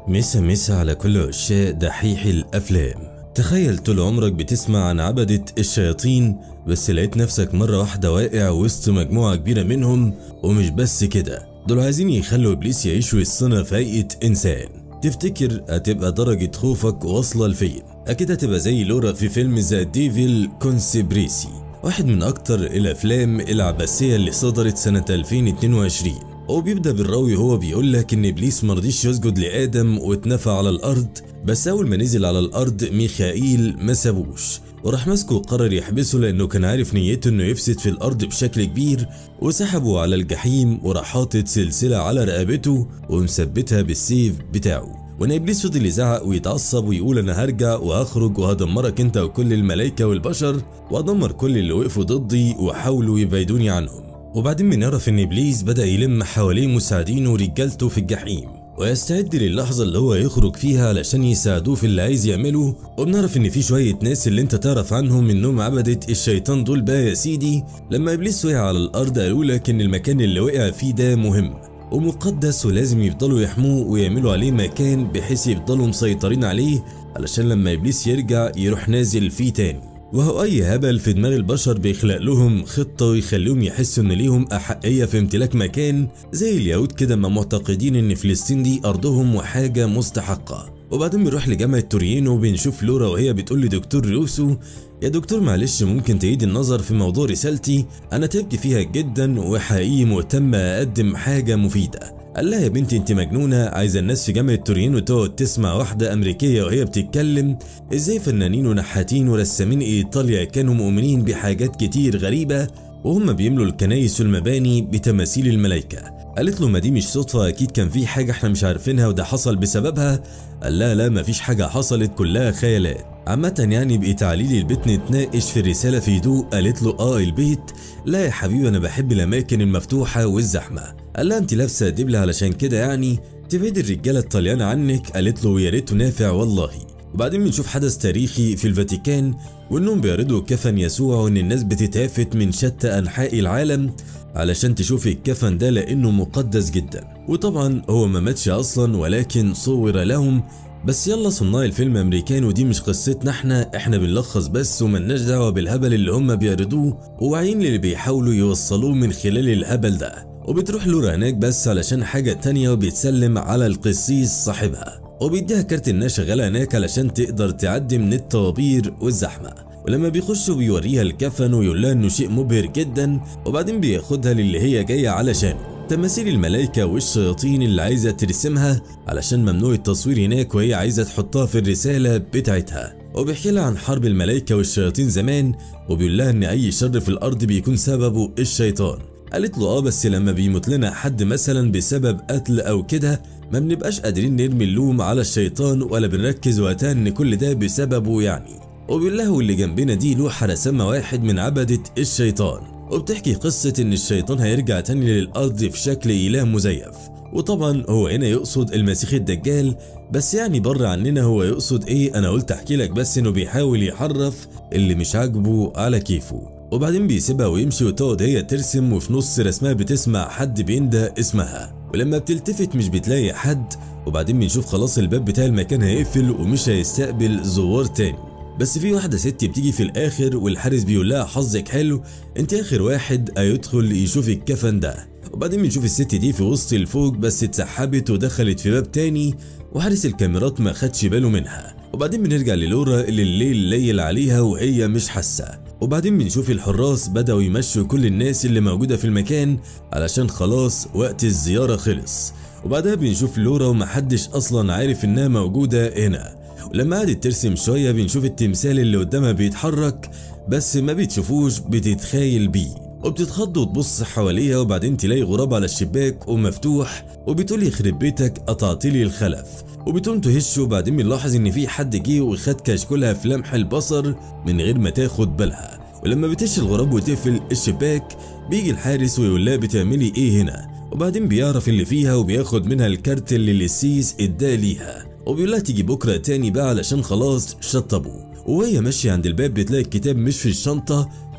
مسا مسا على كل عشاق دحيح الأفلام تخيل طول عمرك بتسمع عن عبدة الشياطين بس لقيت نفسك مرة واحدة واقع وسط مجموعة كبيرة منهم ومش بس كده دول عايزين يخلوا إبليس يعيش وسطنا في هيئة إنسان تفتكر هتبقى درجة خوفك واصلة لفين أكيد هتبقى زي لورا في فيلم ذا ديفل كونسبريسي واحد من أكتر الأفلام العباسية اللي صدرت سنة 2022 وبيبدأ بالراوي هو بيقول لك إن إبليس مرضيش يسجد لآدم واتنفى على الأرض بس أول ما نزل على الأرض ميخائيل ما سابوش وراح ماسكه وقرر يحبسه لأنه كان عارف نيته إنه يفسد في الأرض بشكل كبير وسحبه على الجحيم وراح حاطط سلسلة على رقبته ومثبتها بالسيف بتاعه وان ابليس فضل يزعق ويتعصب ويقول انا هرجع وهخرج وهدمرك انت وكل الملائكه والبشر وهدمر كل اللي وقفوا ضدي وحاولوا يبعدوني عنهم وبعدين بنعرف ان ابليس بدا يلم حواليه مساعدينه ورجالته في الجحيم ويستعد للحظة اللي هو يخرج فيها علشان يساعدوه في اللي عايز يعمله وبنعرف ان في شوية ناس اللي انت تعرف عنهم انهم عبدة الشيطان دول بقى يا سيدي لما ابليس وقع على الارض قالوا لك ان المكان اللي وقع فيه ده مهم ومقدس ولازم يفضلوا يحموه ويعملوا عليه مكان بحيث يفضلوا مسيطرين عليه علشان لما ابليس يرجع يروح نازل فيه تاني وهو اي هبل في دماغ البشر بيخلق لهم خطه ويخليهم يحسوا ان ليهم احقيه في امتلاك مكان زي اليهود كده ما معتقدين ان فلسطين دي ارضهم وحاجه مستحقه وبعدين بنروح لجامعة تورينو وبنشوف لورا وهي بتقول لدكتور روسو يا دكتور معلش ممكن تعيد النظر في موضوع رسالتي انا تعبت فيها جدا وحقيقي مهتم اقدم حاجة مفيدة قال لها يا بنتي انت مجنونة عايزة الناس في جامعة تورينو تقعد تسمع واحدة امريكية وهي بتتكلم ازاي فنانين ونحاتين ورسامين ايطاليا كانوا مؤمنين بحاجات كتير غريبة وهم بيملوا الكنايس والمباني بتماثيل الملائكة قالت له ما دي مش صدفة أكيد كان في حاجة احنا مش عارفينها وده حصل بسببها قال لا لا مفيش حاجة حصلت كلها خيالات عامة يعني بقي تعليلي البيت نتناقش في الرسالة في هدوء قالت له اه البيت لا يا حبيبي انا بحب الاماكن المفتوحة والزحمة قال لها انت لابسة دبلة علشان كده يعني تبعد الرجالة الطليان عنك قالت له يا ريته نافع والله وبعدين بنشوف حدث تاريخي في الفاتيكان وانهم بيعرضوا كفن يسوع وان الناس بتتهافت من شتى انحاء العالم علشان تشوف الكفن ده لانه مقدس جدا وطبعا هو ما ماتش اصلا ولكن صور لهم بس يلا صناع الفيلم امريكان ودي مش قصتنا احنا احنا بنلخص بس وملناش دعوه بالهبل اللي هم بيعرضوه وواعيين للي بيحاولوا يوصلوه من خلال الهبل ده وبتروح لورا هناك بس علشان حاجه تانية وبيتسلم على القسيس صاحبها وبيديها كارت انها شغاله هناك علشان تقدر تعدي من الطوابير والزحمه ولما بيخشوا بيوريها الكفن ويقول لها انه شيء مبهر جدا وبعدين بياخدها للي هي جايه علشانه تماثيل الملائكة والشياطين اللي عايزة ترسمها علشان ممنوع التصوير هناك وهي عايزة تحطها في الرسالة بتاعتها وبيحكي لها عن حرب الملائكة والشياطين زمان وبيقول لها ان اي شر في الارض بيكون سببه الشيطان قالت له اه بس لما بيموت لنا حد مثلا بسبب قتل او كده ما بنبقاش قادرين نرمي اللوم على الشيطان ولا بنركز وقتها ان كل ده بسببه يعني وبيقول له اللي جنبنا دي لوحة رسمها واحد من عبدة الشيطان وبتحكي قصة إن الشيطان هيرجع تاني للأرض في شكل إله مزيف وطبعا هو هنا يقصد المسيح الدجال بس يعني بره عننا هو يقصد ايه انا قلت احكي لك بس انه بيحاول يحرف اللي مش عاجبه على كيفه وبعدين بيسيبها ويمشي وتقعد هي ترسم وفي نص رسمها بتسمع حد بيندى اسمها ولما بتلتفت مش بتلاقي حد وبعدين بنشوف خلاص الباب بتاع المكان هيقفل ومش هيستقبل زوار تاني بس في واحدة ست بتيجي في الآخر والحارس بيقول لها حظك حلو انت آخر واحد هيدخل يشوف الكفن ده وبعدين بنشوف الست دي في وسط الفوق بس اتسحبت ودخلت في باب تاني وحارس الكاميرات ما خدش باله منها وبعدين بنرجع للورا اللي الليل ليل عليها وهي مش حاسة وبعدين بنشوف الحراس بدأوا يمشوا كل الناس اللي موجودة في المكان علشان خلاص وقت الزيارة خلص وبعدها بنشوف لورا ومحدش أصلا عارف إنها موجودة هنا ولما قعدت ترسم شوية بنشوف التمثال اللي قدامها بيتحرك بس ما بتشوفوش بتتخيل بيه وبتتخض وتبص حواليها وبعدين تلاقي غراب على الشباك ومفتوح وبتقول يخرب بيتك قطعتلي الخلف وبتقوم تهش وبعدين بنلاحظ ان في حد جه وخد كشكولها في لمح البصر من غير ما تاخد بالها ولما بتهش الغراب وتقفل الشباك بيجي الحارس ويقول لها بتعملي ايه هنا وبعدين بيعرف اللي فيها وبياخد منها الكارت اللي السيس اداه ليها وبيقول لها تيجي بكره تاني بقى علشان خلاص شطبوا وهي ماشية عند الباب بتلاقي الكتاب مش في الشنطة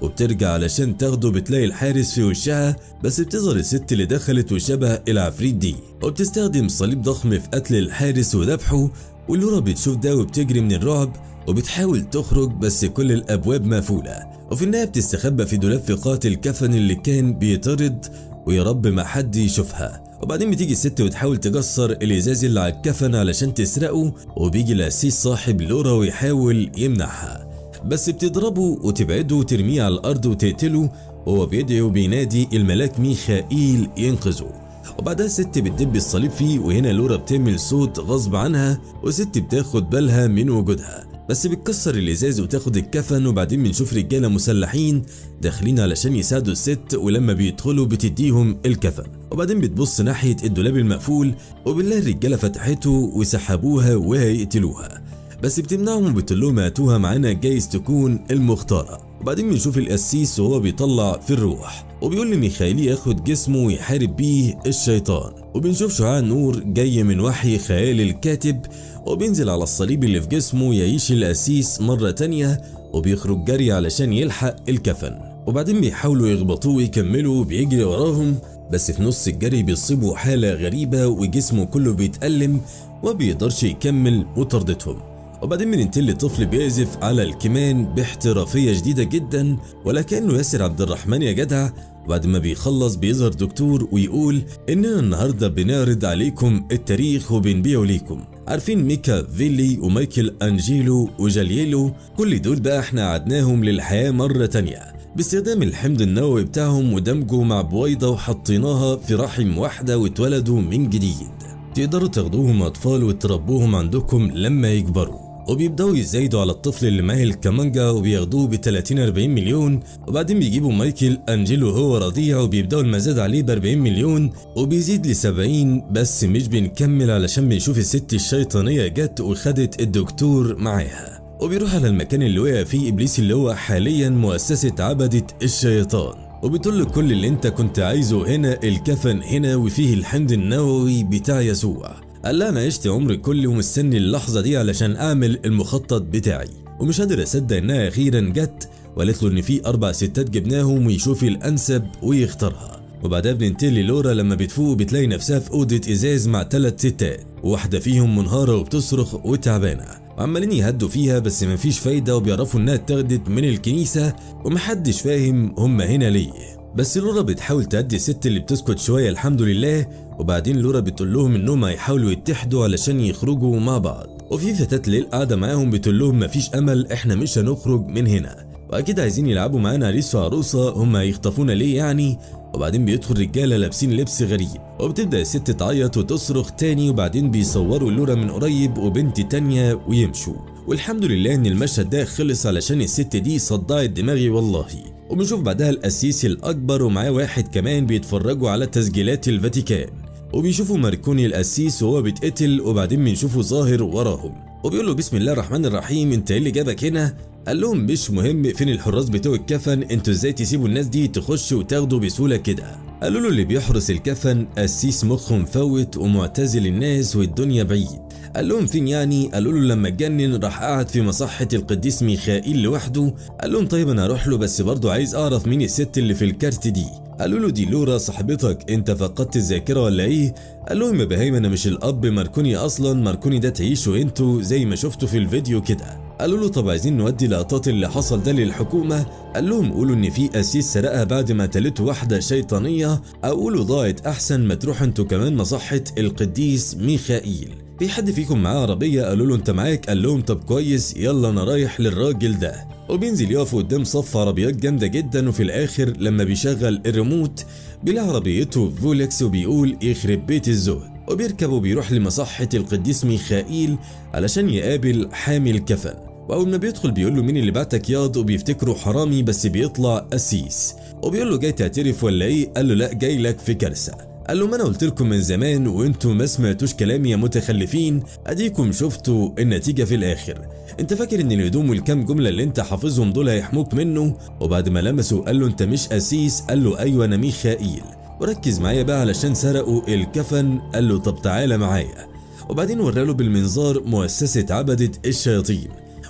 وبترجع علشان تاخده بتلاقي الحارس في وشها بس بتظهر الست اللي دخلت وشبه العفريت دي وبتستخدم صليب ضخم في قتل الحارس وذبحه ولورا بتشوف ده وبتجري من الرعب وبتحاول تخرج بس كل الابواب مقفوله وفي النهايه بتستخبى في دولاب في قاعه الكفن اللي كان بيطرد ويا رب ما حد يشوفها وبعدين بتيجي الست وتحاول تكسر الازاز اللي على الكفن علشان تسرقه وبيجي الاسيس صاحب لورا ويحاول يمنعها بس بتضربه وتبعده وترميه على الارض وتقتله وهو بيدعي وبينادي الملاك ميخائيل ينقذه وبعدها الست بتدب الصليب فيه وهنا لورا بتعمل صوت غصب عنها والست بتاخد بالها من وجودها بس بتكسر الازاز وتاخد الكفن وبعدين بنشوف رجاله مسلحين داخلين علشان يساعدوا الست ولما بيدخلوا بتديهم الكفن وبعدين بتبص ناحيه الدولاب المقفول وبالله الرجاله فتحته وسحبوها وهيقتلوها بس بتمنعهم وبتقول لهم هاتوها معانا جايز تكون المختاره وبعدين بنشوف القسيس وهو بيطلع في الروح وبيقول لميخائيل ياخد جسمه ويحارب بيه الشيطان وبنشوف شعاع نور جاي من وحي خيال الكاتب وبينزل على الصليب اللي في جسمه يعيش القسيس مرة تانية وبيخرج جري علشان يلحق الكفن وبعدين بيحاولوا يخبطوه ويكملوا وبيجري وراهم بس في نص الجري بيصيبوا حالة غريبة وجسمه كله بيتألم وبيقدرش يكمل مطاردتهم وبعدين بننتقل لطفل بيعزف على الكمان باحترافية شديدة جدا ولا كأنه ياسر عبد الرحمن يا جدع وبعد ما بيخلص بيظهر دكتور ويقول إننا النهاردة بنعرض عليكم التاريخ وبنبيعه ليكم عارفين ميكا فيلي ومايكل أنجيلو وجالييلو كل دول بقى احنا عدناهم للحياة مرة تانية باستخدام الحمض النووي بتاعهم ودمجه مع بويضة وحطيناها في رحم واحدة واتولدوا من جديد تقدروا تاخدوهم أطفال وتربوهم عندكم لما يكبروا وبيبداوا يزايدوا على الطفل اللي ماهي الكمانجا وبياخدوه ب 30 40 مليون وبعدين بيجيبوا مايكل انجيلو هو رضيع وبيبداوا المزاد عليه ب 40 مليون وبيزيد ل 70 بس مش بنكمل علشان بنشوف الست الشيطانيه جت وخدت الدكتور معاها وبيروح على المكان اللي وقع فيه ابليس اللي هو حاليا مؤسسه عبده الشيطان وبتقول له كل اللي انت كنت عايزه هنا الكفن هنا وفيه الحمض النووي بتاع يسوع قال لها انا عشت عمري كله ومستني اللحظه دي علشان اعمل المخطط بتاعي ومش قادر اصدق انها اخيرا جت وقالت له ان في اربع ستات جبناهم ويشوف الانسب ويختارها وبعدها بننتقل لورا لما بتفوق بتلاقي نفسها في اوضه ازاز مع ثلاث ستات وواحده فيهم منهاره وبتصرخ وتعبانه وعمالين يهدوا فيها بس مفيش فايده وبيعرفوا انها اتاخدت من الكنيسه ومحدش فاهم هم هنا ليه بس لورا بتحاول تهدي الست اللي بتسكت شويه الحمد لله وبعدين لورا بتقول لهم انهم هيحاولوا يتحدوا علشان يخرجوا مع بعض وفي فتاة ليل قاعدة معاهم بتقول لهم مفيش أمل إحنا مش هنخرج من هنا وأكيد عايزين يلعبوا معانا عريس وعروسة هم هيخطفونا ليه يعني وبعدين بيدخل رجالة لابسين لبس غريب وبتبدأ الست تعيط وتصرخ تاني وبعدين بيصوروا لورا من قريب وبنت تانية ويمشوا والحمد لله ان المشهد ده خلص علشان الست دي صدعت دماغي والله وبنشوف بعدها القسيس الأكبر ومعاه واحد كمان بيتفرجوا على تسجيلات الفاتيكان وبيشوفوا ماركوني القسيس وهو بيتقتل وبعدين بنشوفه ظاهر وراهم وبيقول له بسم الله الرحمن الرحيم انت ايه اللي جابك هنا قال لهم مش مهم فين الحراس بتوع الكفن انتوا ازاي تسيبوا الناس دي تخش وتاخدوا بسهوله كده قالوا له اللي بيحرس الكفن قسيس مخه مفوت ومعتزل الناس والدنيا بعيد قال لهم فين يعني قالوا له لما اتجنن راح قعد في مصحة القديس ميخائيل لوحده قال لهم طيب انا هروح له بس برضه عايز اعرف مين الست اللي في الكارت دي قالوا له دي لورا صاحبتك انت فقدت الذاكره ولا ايه قال لهم يا بهايم انا مش الاب ماركوني اصلا ماركوني ده تعيشوا انتوا زي ما شفتوا في الفيديو كده قالوا له طب عايزين نودي لقطات اللي حصل ده للحكومه قال لهم قولوا ان في قسيس سرقها بعد ما تلته واحده شيطانيه او قولوا ضاعت احسن ما تروحوا انتوا كمان مصحه القديس ميخائيل في حد فيكم معاه عربيه قالوا له انت معاك قال لهم طب كويس يلا انا رايح للراجل ده وبينزل يقف قدام صف عربيات جامده جدا وفي الاخر لما بيشغل الريموت بيلاقي عربيته فولكس وبيقول يخرب بيت الزهد وبيركب وبيروح لمصحة القديس ميخائيل علشان يقابل حامي الكفن وأول ما بيدخل بيقول له مين اللي بعتك ياض وبيفتكره حرامي بس بيطلع قسيس وبيقول له جاي تعترف ولا ايه قال له لا جاي لك في كارثة قال له ما انا قلت لكم من زمان وانتوا ما سمعتوش كلامي يا متخلفين اديكم شفتوا النتيجه في الاخر انت فاكر ان الهدوم والكام جمله اللي انت حافظهم دول هيحموك منه وبعد ما لمسه قال له انت مش قسيس قال له ايوه انا ميخائيل وركز معايا بقى علشان سرقوا الكفن قال له طب تعالى معايا وبعدين وراله بالمنظار مؤسسه عبده الشياطين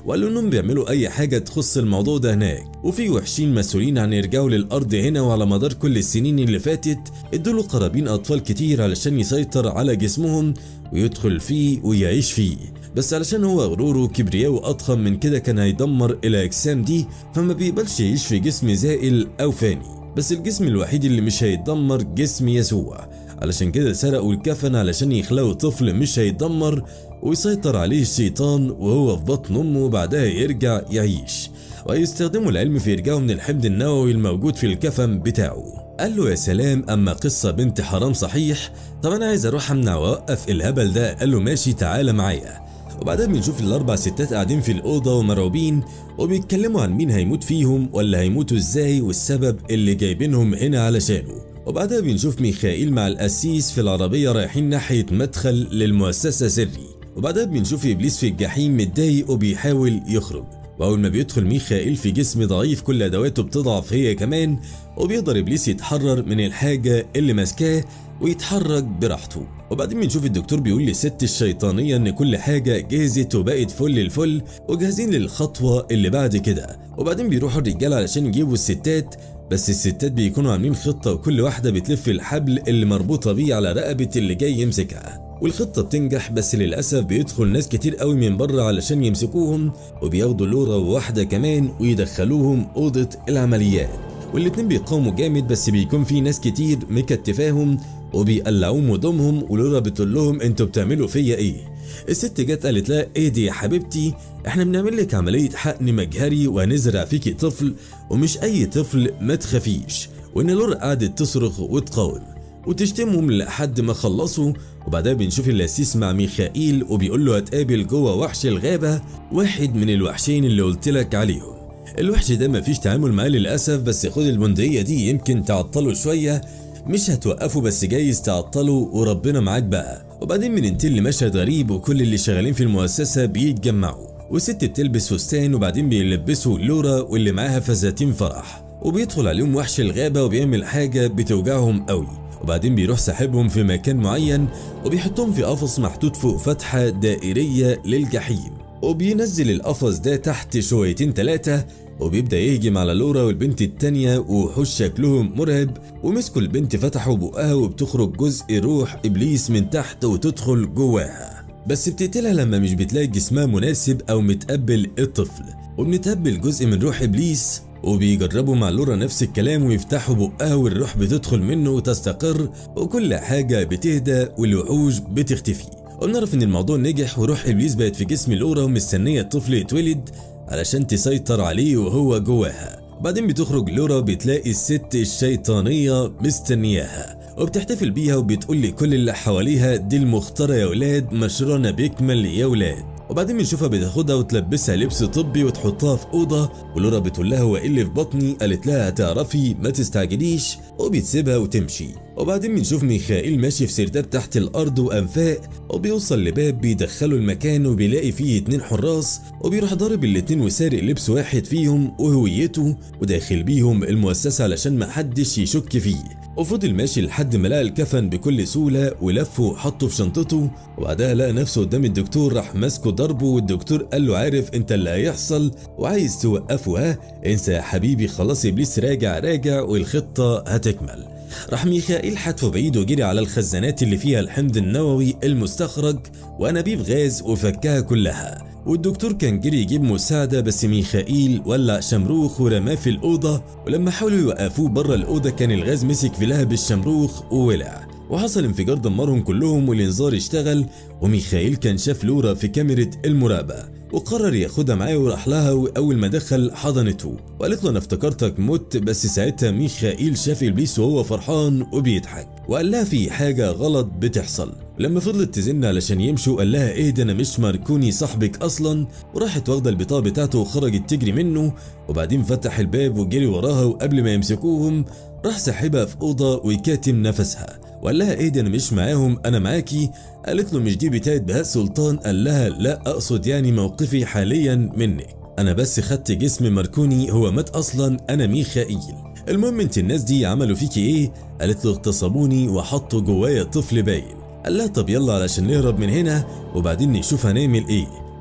وقالوا انهم بيعملوا اي حاجه تخص الموضوع ده هناك وفي وحشين مسؤولين عن يرجعوا للارض هنا وعلى مدار كل السنين اللي فاتت ادوا له قرابين اطفال كتير علشان يسيطر على جسمهم ويدخل فيه ويعيش فيه بس علشان هو غروره كبرياء اضخم من كده كان هيدمر الاجسام دي فما بيقبلش يعيش في جسم زائل او فاني بس الجسم الوحيد اللي مش هيتدمر جسم يسوع علشان كده سرقوا الكفن علشان يخلقوا طفل مش هيتدمر ويسيطر عليه الشيطان وهو في بطن امه وبعدها يرجع يعيش ويستخدموا العلم في ارجاعه من الحمض النووي الموجود في الكفن بتاعه قال له يا سلام اما قصه بنت حرام صحيح طب انا عايز اروح امنع واوقف الهبل ده قال له ماشي تعالى معايا وبعدها بنشوف الاربع ستات قاعدين في الاوضه ومرعوبين وبيتكلموا عن مين هيموت فيهم ولا هيموتوا ازاي والسبب اللي جايبينهم هنا علشانه وبعدها بنشوف ميخائيل مع القسيس في العربيه رايحين ناحيه مدخل للمؤسسه سري وبعدها بنشوف ابليس في الجحيم متضايق وبيحاول يخرج واول ما بيدخل ميخائيل في جسم ضعيف كل ادواته بتضعف هي كمان وبيقدر ابليس يتحرر من الحاجه اللي ماسكاه ويتحرك براحته وبعدين بنشوف الدكتور بيقول للست الشيطانية إن كل حاجة جهزت وبقت فل الفل وجاهزين للخطوة اللي بعد كده وبعدين بيروحوا الرجالة علشان يجيبوا الستات بس الستات بيكونوا عاملين خطة وكل واحدة بتلف الحبل اللي مربوطة بيه على رقبة اللي جاي يمسكها والخطة بتنجح بس للأسف بيدخل ناس كتير قوي من بره علشان يمسكوهم وبياخدوا لورا وواحدة كمان ويدخلوهم أوضة العمليات والاتنين بيقاوموا جامد بس بيكون في ناس كتير مكتفاهم وبيقلعوهم هدومهم ولورا بتقول لهم انتوا بتعملوا فيا ايه الست جت قالت لها ايه دي يا حبيبتي احنا بنعمل لك عمليه حقن مجهري وهنزرع فيكي طفل ومش اي طفل ما تخافيش وان لورا قعدت تصرخ وتقاوم وتشتمهم لحد ما خلصوا وبعدها بنشوف اللاسيس مع ميخائيل وبيقول له هتقابل جوه وحش الغابه واحد من الوحشين اللي قلت لك عليهم الوحش ده مفيش تعامل معاه للاسف بس خد البندقيه دي يمكن تعطله شويه مش هتوقفه بس جايز تعطله وربنا معاك بقى وبعدين بننتقل لمشهد غريب وكل اللي شغالين في المؤسسة بيتجمعوا وست بتلبس فستان وبعدين بيلبسوا لورا واللي معاها فساتين فرح وبيدخل عليهم وحش الغابة وبيعمل حاجة بتوجعهم قوي وبعدين بيروح ساحبهم في مكان معين وبيحطهم في قفص محطوط فوق فتحة دائرية للجحيم وبينزل القفص ده تحت شويتين تلاتة وبيبدأ يهجم على لورا والبنت التانية ووحوش شكلهم مرعب ومسكوا البنت فتحوا بقها وبتخرج جزء روح إبليس من تحت وتدخل جواها بس بتقتلها لما مش بتلاقي جسمها مناسب أو متقبل الطفل وبنتقبل جزء من روح إبليس وبيجربوا مع لورا نفس الكلام ويفتحوا بقها والروح بتدخل منه وتستقر وكل حاجة بتهدى والوحوش بتختفي ونعرف ان الموضوع نجح وروح ابليس بقت في جسم لورا ومستنيه الطفل يتولد علشان تسيطر عليه وهو جواها بعدين بتخرج لورا بتلاقي الست الشيطانية مستنياها وبتحتفل بيها وبتقول لكل اللي حواليها دي المختارة يا ولاد مشروعنا بيكمل يا ولاد وبعدين بنشوفها بتاخدها وتلبسها لبس طبي وتحطها في اوضه ولورا بتقول لها هو ايه اللي في بطني قالت لها هتعرفي ما تستعجليش وبتسيبها وتمشي وبعدين بنشوف ميخائيل ماشي في سرداب تحت الارض وانفاق وبيوصل لباب بيدخله المكان وبيلاقي فيه اتنين حراس وبيروح ضارب الاتنين وسارق لبس واحد فيهم وهويته وداخل بيهم المؤسسه علشان محدش يشك فيه وفضل ماشي لحد ما لقى الكفن بكل سهوله ولفه وحطه في شنطته وبعدها لقى نفسه قدام الدكتور راح ماسكه ضربه والدكتور قال له عارف انت اللي هيحصل وعايز توقفه ها انسى يا حبيبي خلاص ابليس راجع راجع والخطه هتكمل راح ميخائيل حتفه بعيد وجري على الخزانات اللي فيها الحمض النووي المستخرج وانابيب غاز وفكها كلها والدكتور كان جري يجيب مساعدة بس ميخائيل ولع شمروخ ورماه في الأوضة ولما حاولوا يوقفوه بره الأوضة كان الغاز مسك في لهب الشمروخ وولع وحصل انفجار دمرهم كلهم والإنذار اشتغل وميخائيل كان شاف لورا في كاميرا المراقبة وقرر ياخدها معاه وراح لها واول ما دخل حضنته وقالت له انا افتكرتك مت بس ساعتها ميخائيل شاف ابليس وهو فرحان وبيضحك وقال لها في حاجه غلط بتحصل لما فضلت تزن علشان يمشوا قال لها ايه ده انا مش ماركوني صاحبك اصلا وراحت واخده البطاقه بتاعته وخرجت تجري منه وبعدين فتح الباب وجري وراها وقبل ما يمسكوهم راح ساحبها في اوضه ويكاتم نفسها وقال لها ايه ده انا مش معاهم انا معاكي قالت له مش دي بتاعت بهاء سلطان قال لها لا اقصد يعني موقفي حاليا منك انا بس خدت جسم ماركوني هو مات اصلا انا ميخائيل المهم انت الناس دي عملوا فيكي ايه قالت له اغتصبوني وحطوا جوايا طفل باين قال لها طب يلا علشان نهرب من هنا وبعدين نشوف هنعمل ايه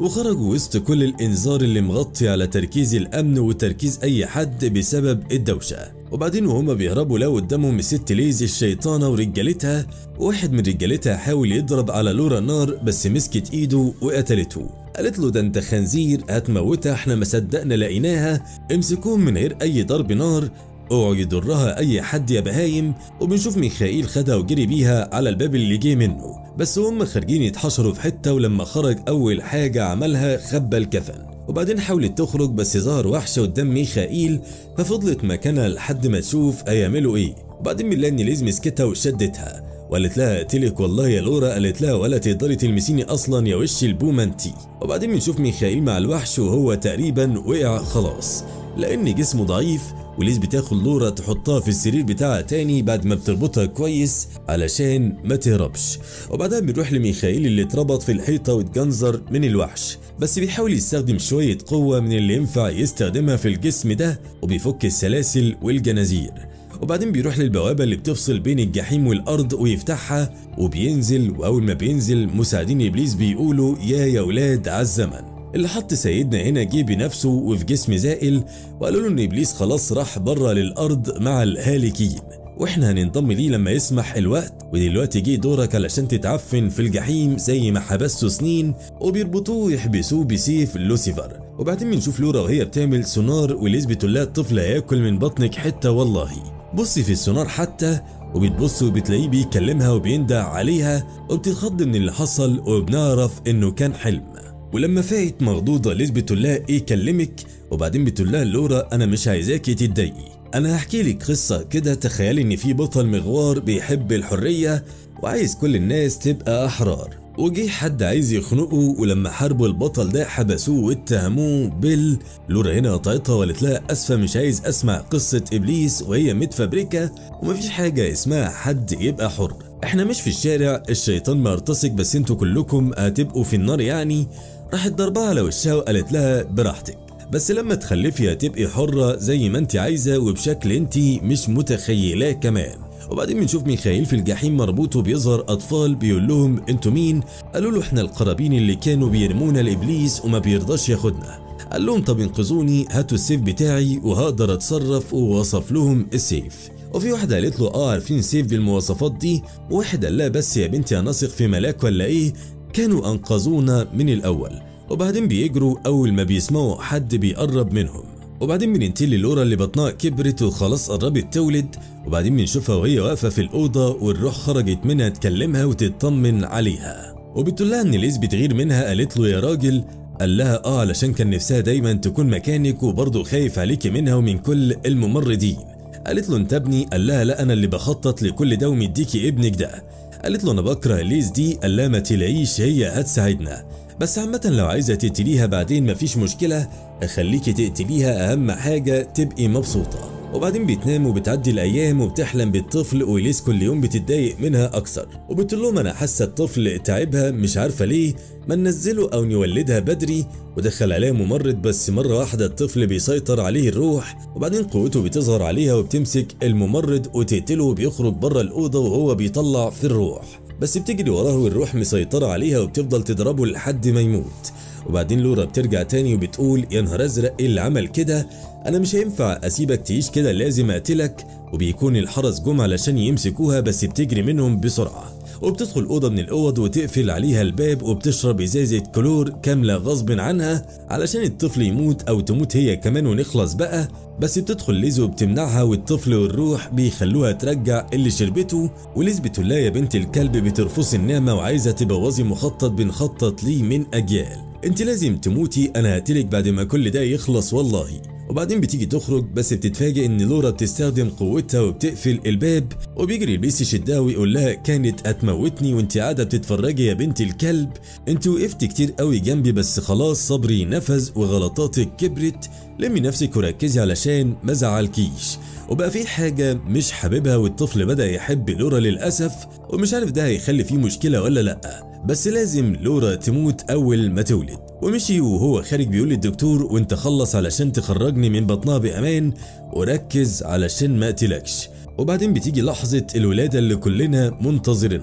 وخرجوا وسط كل الإنذار اللي مغطي على تركيز الأمن وتركيز أي حد بسبب الدوشة وبعدين وهما بيهربوا لقوا قدامهم الست ليزي الشيطانة ورجالتها واحد من رجالتها حاول يضرب على لورا نار بس مسكت ايده وقتلته قالت له ده انت خنزير هتموتها احنا ما صدقنا لقيناها امسكوهم من غير اي ضرب نار اوعوا يضرها اي حد يا بهايم وبنشوف ميخائيل خدها وجري بيها على الباب اللي جه منه بس هم خارجين يتحشروا في حته ولما خرج اول حاجه عملها خبى الكفن وبعدين حاولت تخرج بس ظهر وحش قدام ميخائيل ففضلت مكانها لحد ما تشوف هيعملوا ايه وبعدين ميلاني ليز مسكتها وشدتها وقالت لها اقتلك والله يا لورا قالت لها ولا تقدري تلمسيني اصلا يا وش البومه انتي وبعدين بنشوف ميخائيل مع الوحش وهو تقريبا وقع خلاص لان جسمه ضعيف وليز بتاخد لورا تحطها في السرير بتاعها تاني بعد ما بتربطها كويس علشان ما تهربش وبعدها بنروح لميخائيل اللي اتربط في الحيطة واتجنزر من الوحش بس بيحاول يستخدم شوية قوة من اللي ينفع يستخدمها في الجسم ده وبيفك السلاسل والجنازير وبعدين بيروح للبوابة اللي بتفصل بين الجحيم والأرض ويفتحها وبينزل وأول ما بينزل مساعدين إبليس بيقولوا يا يا ولاد عالزمن اللي حط سيدنا هنا جه بنفسه وفي جسم زائل وقالوا له ان ابليس خلاص راح بره للارض مع الهالكين واحنا هننضم ليه لما يسمح الوقت ودلوقتي جه دورك علشان تتعفن في الجحيم زي ما حبسته سنين وبيربطوه ويحبسوه بسيف لوسيفر وبعدين بنشوف لورا وهي بتعمل سونار وليز بتقول لها الطفل هياكل من بطنك حته والله بصي في السونار حتى وبتبص وبتلاقيه بيكلمها وبيندع عليها وبتتخض من اللي حصل وبنعرف انه كان حلم ولما فاقت مخضوضه ليز بتقول لها ايه كلمك وبعدين بتقول لها لورا انا مش عايزاكي تتضايقي انا هحكي لك قصه كده تخيلي ان في بطل مغوار بيحب الحريه وعايز كل الناس تبقى احرار وجه حد عايز يخنقه ولما حاربوا البطل ده حبسوه واتهموه بال لورا هنا قطعتها وقالت لها اسفه مش عايز اسمع قصه ابليس وهي متفبركه ومفيش حاجه اسمها حد يبقى حر احنا مش في الشارع الشيطان مرتصك بس انتوا كلكم هتبقوا في النار يعني راحت ضربها على وشها وقالت لها براحتك بس لما تخلفي هتبقي حرة زي ما انت عايزة وبشكل انت مش متخيلاه كمان وبعدين بنشوف ميخائيل في الجحيم مربوط وبيظهر اطفال بيقول لهم انتوا مين قالوا له احنا القرابين اللي كانوا بيرمونا لابليس وما بيرضاش ياخدنا قال لهم طب انقذوني هاتوا السيف بتاعي وهقدر اتصرف ووصف لهم السيف وفي واحدة قالت له اه عارفين سيف بالمواصفات دي وواحد قال لها بس يا بنتي هنثق في ملاك ولا ايه كانوا انقذونا من الاول وبعدين بيجروا اول ما بيسمعوا حد بيقرب منهم وبعدين بننتقل للورا اللي بطنها كبرت وخلاص قربت تولد وبعدين بنشوفها وهي واقفه في الاوضه والروح خرجت منها تكلمها وتطمن عليها وبتقول لها ان ليز بتغير منها قالت له يا راجل قال لها اه علشان كان نفسها دايما تكون مكانك وبرضه خايف عليكي منها ومن كل الممرضين قالت له انت ابني قال لها لا انا اللي بخطط لكل ده ومديكي ابنك ده قالت له انا بكره ليز دي قال لها ما تلاقيش هي هتساعدنا بس عامة لو عايزة تقتليها بعدين مفيش مشكلة أخليكي تقتليها أهم حاجة تبقي مبسوطة وبعدين بتنام وبتعدي الأيام وبتحلم بالطفل وليس كل يوم بتتضايق منها أكثر وبتقول لهم أنا حاسة الطفل تعبها مش عارفة ليه ما ننزله أو نولدها بدري ودخل عليها ممرض بس مرة واحدة الطفل بيسيطر عليه الروح وبعدين قوته بتظهر عليها وبتمسك الممرض وتقتله وبيخرج بره الأوضة وهو بيطلع في الروح بس بتجري وراه والروح مسيطرة عليها وبتفضل تضربه لحد ما يموت وبعدين لورا بترجع تاني وبتقول يا نهار ازرق ايه اللي عمل كده انا مش هينفع اسيبك تعيش كده لازم اقتلك وبيكون الحرس جم علشان يمسكوها بس بتجري منهم بسرعه وبتدخل أوضة من الأوض وتقفل عليها الباب وبتشرب إزازة كلور كاملة غصب عنها علشان الطفل يموت أو تموت هي كمان ونخلص بقى بس بتدخل ليز وبتمنعها والطفل والروح بيخلوها ترجع اللي شربته وليز بتقول لها يا بنت الكلب بترفصي النعمة وعايزة تبوظي مخطط بنخطط ليه من أجيال انت لازم تموتي انا هقتلك بعد ما كل ده يخلص والله وبعدين بتيجي تخرج بس بتتفاجئ ان لورا بتستخدم قوتها وبتقفل الباب وبيجري البيس يشدها ويقول لها كانت هتموتني وانت قاعده بتتفرجي يا بنت الكلب انت وقفت كتير قوي جنبي بس خلاص صبري نفذ وغلطاتك كبرت لمي نفسك وركزي علشان ما زعلكيش وبقى في حاجة مش حاببها والطفل بدأ يحب لورا للأسف ومش عارف ده هيخلي فيه مشكلة ولا لأ بس لازم لورا تموت أول ما تولد ومشي وهو خارج بيقول للدكتور وانت خلص علشان تخرجني من بطنها بأمان وركز علشان ما اقتلكش وبعدين بتيجي لحظة الولادة اللي كلنا منتظرينها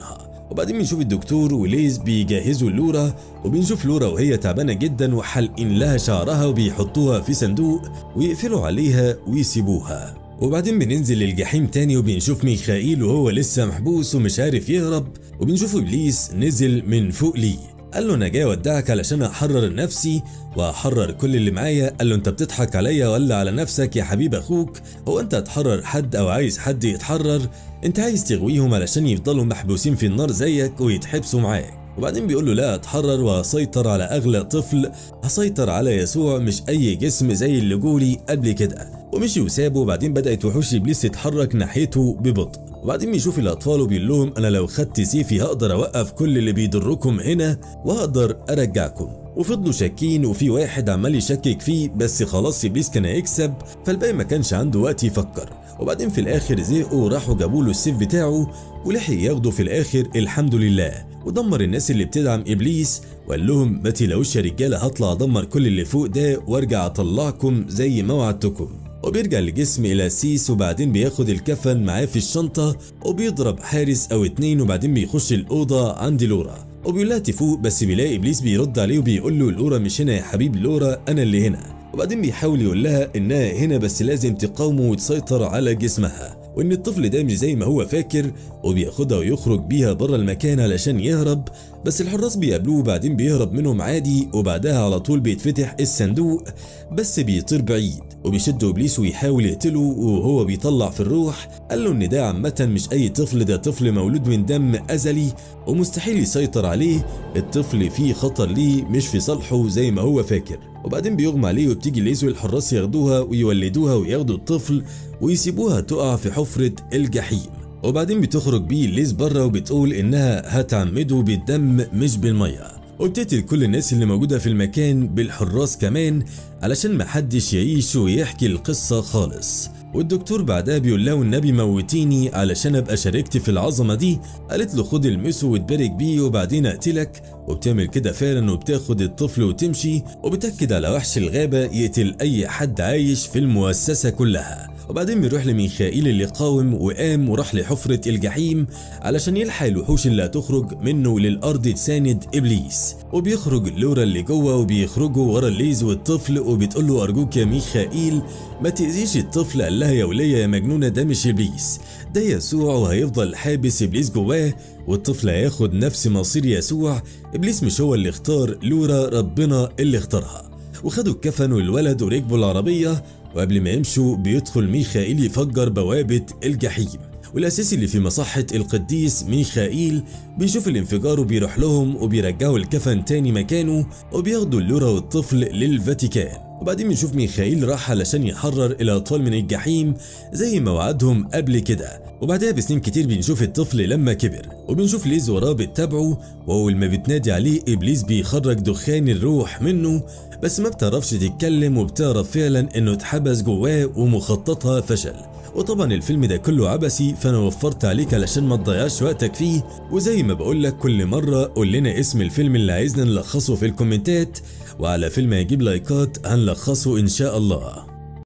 وبعدين بنشوف الدكتور وليز بيجهزوا لورا وبنشوف لورا وهي تعبانه جدا وحالقين لها شعرها وبيحطوها في صندوق ويقفلوا عليها ويسيبوها وبعدين بننزل للجحيم تاني وبنشوف ميخائيل وهو لسه محبوس ومش عارف يهرب وبنشوف ابليس نزل من فوق ليه قال له انا جاي اودعك علشان احرر نفسي واحرر كل اللي معايا قال له انت بتضحك عليا ولا على نفسك يا حبيب اخوك هو انت هتحرر حد او عايز حد يتحرر انت عايز تغويهم علشان يفضلوا محبوسين في النار زيك ويتحبسوا معاك وبعدين بيقول له لا اتحرر وهسيطر على اغلى طفل هسيطر على يسوع مش اي جسم زي اللي جولي قبل كده ومشي وسابه وبعدين بدات وحوش ابليس تتحرك ناحيته ببطء وبعدين بيشوف الاطفال وبيقول لهم انا لو خدت سيفي هقدر اوقف كل اللي بيضركم هنا وهقدر ارجعكم وفضلوا شاكين وفي واحد عمال يشكك فيه بس خلاص ابليس كان هيكسب فالباقي ما كانش عنده وقت يفكر وبعدين في الاخر زهقوا وراحوا جابوا له السيف بتاعه ولحق ياخده في الاخر الحمد لله ودمر الناس اللي بتدعم ابليس وقال لهم ما تلاقوش يا رجاله هطلع ادمر كل اللي فوق ده وارجع اطلعكم زي ما وعدتكم وبيرجع الجسم الى سيس وبعدين بياخد الكفن معاه في الشنطه وبيضرب حارس او اتنين وبعدين بيخش الاوضه عند لورا وبيقول لها تفوق بس بيلاقي ابليس بيرد عليه وبيقول له لورا مش هنا يا حبيب لورا انا اللي هنا وبعدين بيحاول يقول لها انها هنا بس لازم تقاومه وتسيطر على جسمها وان الطفل ده مش زي ما هو فاكر وبياخدها ويخرج بيها بره المكان علشان يهرب بس الحراس بيقابلوه وبعدين بيهرب منهم عادي وبعدها على طول بيتفتح الصندوق بس بيطير بعيد وبيشد ابليس ويحاول يقتله وهو بيطلع في الروح قال له ان ده عامه مش اي طفل ده طفل مولود من دم ازلي ومستحيل يسيطر عليه الطفل فيه خطر ليه مش في صالحه زي ما هو فاكر وبعدين بيغمى عليه وبتيجي ليزو الحراس ياخدوها ويولدوها وياخدوا الطفل ويسيبوها تقع في حفرة الجحيم وبعدين بتخرج بيه ليز بره وبتقول انها هتعمده بالدم مش بالميه وبتقتل كل الناس اللي موجودة في المكان بالحراس كمان علشان محدش يعيش ويحكي القصة خالص والدكتور بعدها بيقول له النبي موتيني علشان ابقى شاركت في العظمه دي قالت له خد المسه وتبارك بيه وبعدين اقتلك وبتعمل كده فعلا وبتاخد الطفل وتمشي وبتاكد على وحش الغابه يقتل اي حد عايش في المؤسسه كلها وبعدين بيروح لميخائيل اللي قاوم وقام وراح لحفرة الجحيم علشان يلحق الوحوش اللي هتخرج منه للأرض تساند إبليس وبيخرج لورا اللي جوه وبيخرجوا ورا الليز والطفل وبتقول له أرجوك يا ميخائيل ما تأذيش الطفل قال لها يا ولية يا مجنونة ده مش إبليس ده يسوع وهيفضل حابس إبليس جواه والطفل هياخد نفس مصير يسوع إبليس مش هو اللي اختار لورا ربنا اللي اختارها وخدوا الكفن والولد وركبوا العربية وقبل ما يمشوا بيدخل ميخائيل يفجر بوابة الجحيم والأساسي اللي في مصحة القديس ميخائيل بيشوف الانفجار وبيروح لهم وبيرجعوا الكفن تاني مكانه وبياخدوا اللورا والطفل للفاتيكان وبعدين بنشوف ميخائيل راح علشان يحرر الأطفال من الجحيم زي ما وعدهم قبل كده وبعدها بسنين كتير بنشوف الطفل لما كبر وبنشوف ليز وراه بتتابعه وأول ما بتنادي عليه إبليس بيخرج دخان الروح منه بس ما بتعرفش تتكلم وبتعرف فعلا إنه اتحبس جواه ومخططها فشل وطبعا الفيلم ده كله عبثي فانا وفرت عليك علشان ما تضيعش وقتك فيه وزي ما بقولك كل مرة قول لنا اسم الفيلم اللي عايزنا نلخصه في الكومنتات وعلى فيلم هيجيب لايكات هنلخصه ان شاء الله